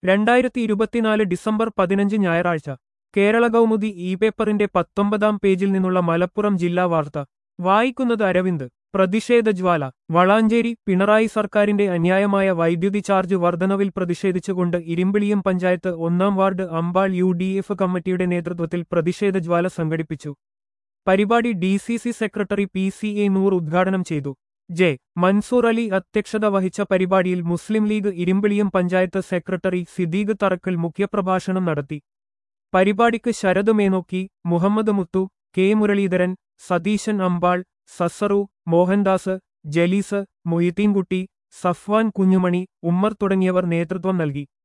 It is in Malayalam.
രണ്ടായിരത്തി ഇരുപത്തിനാല് ഡിസംബർ പതിനഞ്ച് ഞായറാഴ്ച കേരള കൗമുദി ഇ പേപ്പറിന്റെ പത്തൊമ്പതാം പേജിൽ നിന്നുള്ള മലപ്പുറം ജില്ലാ വാർത്ത വായിക്കുന്നത് അരവിന്ദ് പ്രതിഷേധ ജ്വാല വളാഞ്ചേരി പിണറായി സർക്കാരിന്റെ അന്യായമായ വൈദ്യുതി ചാർജ് വർധനവിൽ പ്രതിഷേധിച്ചുകൊണ്ട് ഇരുമ്പിളിയം പഞ്ചായത്ത് ഒന്നാം ward Ambal U D F കമ്മിറ്റിയുടെ നേതൃത്വത്തിൽ പ്രതിഷേധ ജ്വാല സംഘടിപ്പിച്ചു പരിപാടി D C C secretary P C A Noor ഉദ്ഘാടനം ചെയ്തു ജെ മൻസൂർ അലി അധ്യക്ഷത വഹിച്ച പരിപാടിയിൽ മുസ്ലിം ലീഗ് ഇരുമ്പിളിയം പഞ്ചായത്ത് സെക്രട്ടറി സിദ്ദീഖ് തറക്കൽ മുഖ്യപ്രഭാഷണം നടത്തി പരിപാടിക്ക് ശരത് മേനോക്കി മുഹമ്മദ് മുത്തു കെ മുരളീധരൻ സതീശൻ അമ്പാൾ സസറു മോഹൻദാസ് ജലീസ് മൊയ്തീൻകുട്ടി സഫ്വാൻ കുഞ്ഞുമണി ഉമ്മർ തുടങ്ങിയവർ നേതൃത്വം നൽകി